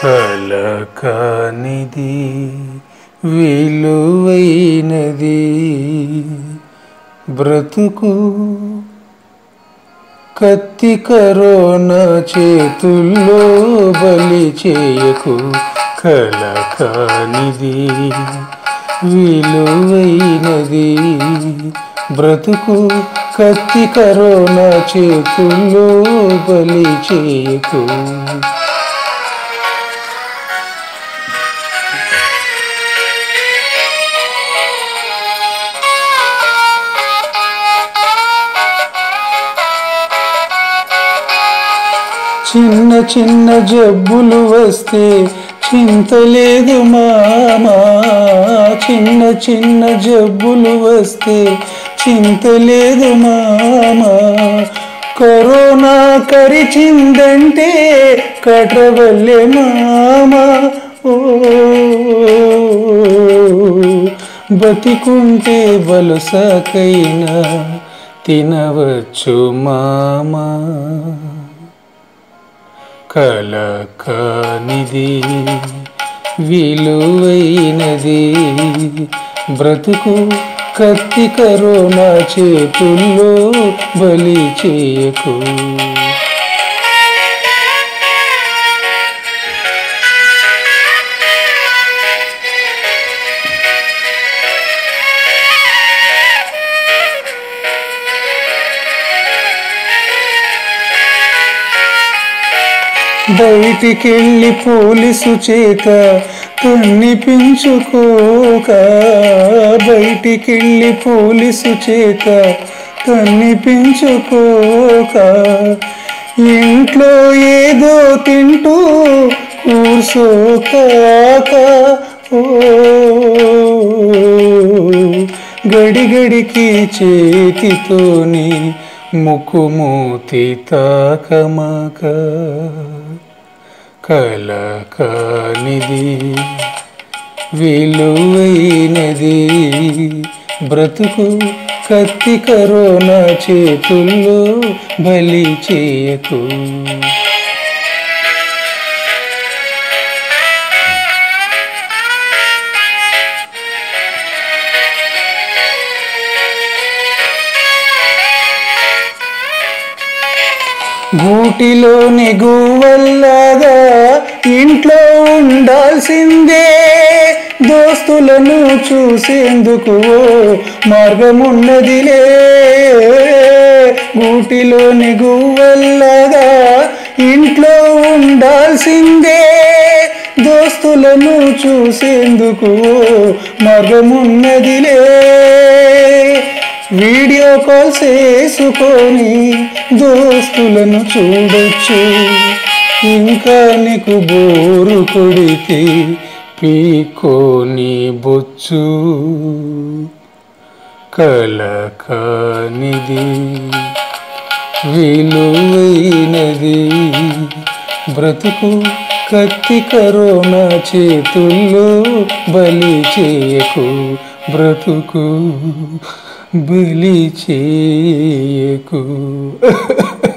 కలకానిది విలువైనది బ్రతుకు కత్తి కరోనా చేతుల్లో బలి చేయకు కలకానిది విలువైనది బ్రతుకు కత్తి కరోనా చేతుల్లో బలి చేయకు చిన్న చిన్న జబ్బులు వస్తే చింత లేదు మామా చిన్న చిన్న జబ్బులు వస్తే చింత లేదు మామా కరోనా కరిచిందంటే కట్రవల్లే మామా ఓ బతికుంటే బలుసకైనా తినవచ్చు మామా కలకానిది విలువైనది బ్రతుకు కత్తి కరోనా చేతుల్లో బలి చేయకు బయటికెళ్ళి పోలీసు చేత కన్నిపించుకోక బయటికెళ్ళి పోలీసు చేత కన్నిపించుకోక ఇంట్లో ఏదో తింటూ కూర్చోకాక ఓ గడి గడికి చేతితోని ముక్కుమూతి తాకమాక కలకానిది విలువైనది బ్రతుకు కత్తి కరోనా చేతుల్లో బలి చేయకు గూటిలోని గువ్వల్లాగా ఇంట్లో ఉండాల్సిందే దోస్తులను చూసేందుకు ఓ మార్గమున్నదిలే గూటిలోని గువ్వల్లాగా ఇంట్లో ఉండాల్సిందే దోస్తులను చూసేందుకు ఓ మార్గమున్నదిలే వీడియో కాల్ చేసుకొని దోస్తులను చూడొచ్చు ఇంకా నీకు బోరు కొడితే పీకోని బొచ్చు కలకానిది విలువైనది బ్రతుకు కత్తి కరోనా చేతుల్లో బలి చేయకు బ్రతుకు బలి చేయకు